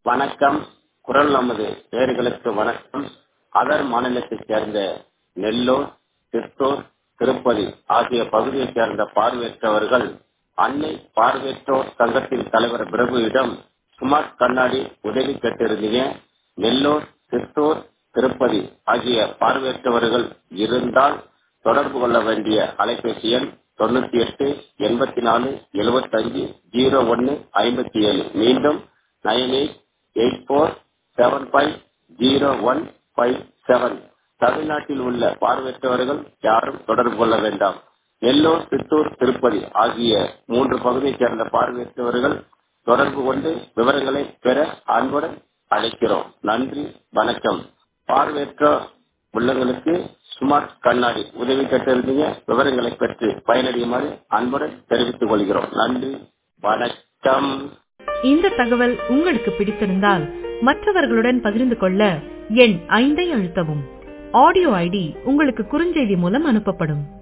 வணக்கம் குரல் நமது நேர்களுக்கு வணக்கம் அதர் மாநிலத்தைச் சேர்ந்த நெல்லூர் திருத்தூர் திருப்பதி ஆகிய பகுதியைச் சேர்ந்த பார்வையற்றவர்கள் அன்னை பார்வையற்றோர் சங்கத்தின் தலைவர் பிரபுவிடம் ஸ்மார்ட் கண்ணாடி உதவி கேட்டிருந்தீங்க நெல்லூர் திருத்தூர் திருப்பதி ஆகிய பார்வையற்றவர்கள் இருந்தால் தொடர்பு கொள்ள வேண்டிய அலைபேசி எண் தொண்ணூத்தி எட்டு எண்பத்தி நாலு எழுபத்தஞ்சு ஜீரோ ஒன்னு ஐம்பத்தி ஏழு மீண்டும் nine eight eight four seven five zero one five seven தமிழ்நாட்டில் உள்ள பார்வையற்றவர்கள் யாரும் தொடர்பு கொள்ள வேண்டாம் நெல்லூர் சித்தூர் திருப்பதி ஆகிய மூன்று பகுதியைச் சேர்ந்த பார்வையற்றவர்கள் தொடர்பு கொண்டு விவரங்களை பெற அன்புடன் அழைக்கிறோம் நன்றி வணக்கம் பார்வையற்ற உள்ளங்களுக்கு ஸ்மார்ட் கண்ணாடி உதவி கேட்டிருந்தீங்க விவரங்களை பெற்று பயனடையுமாறு அன்புடன் தெரிவித்துக் கொள்கிறோம் நன்றி வணக்கம் இந்த தகவல் உங்களுக்கு பிடித்திருந்தால் மற்றவர்களுடன் பகிர்ந்து கொள்ள எண் ஐந்தை அழுத்தவும் ஆடியோ ஐடி உங்களுக்கு குறுஞ்செய்தி மூலம் அனுப்பப்படும்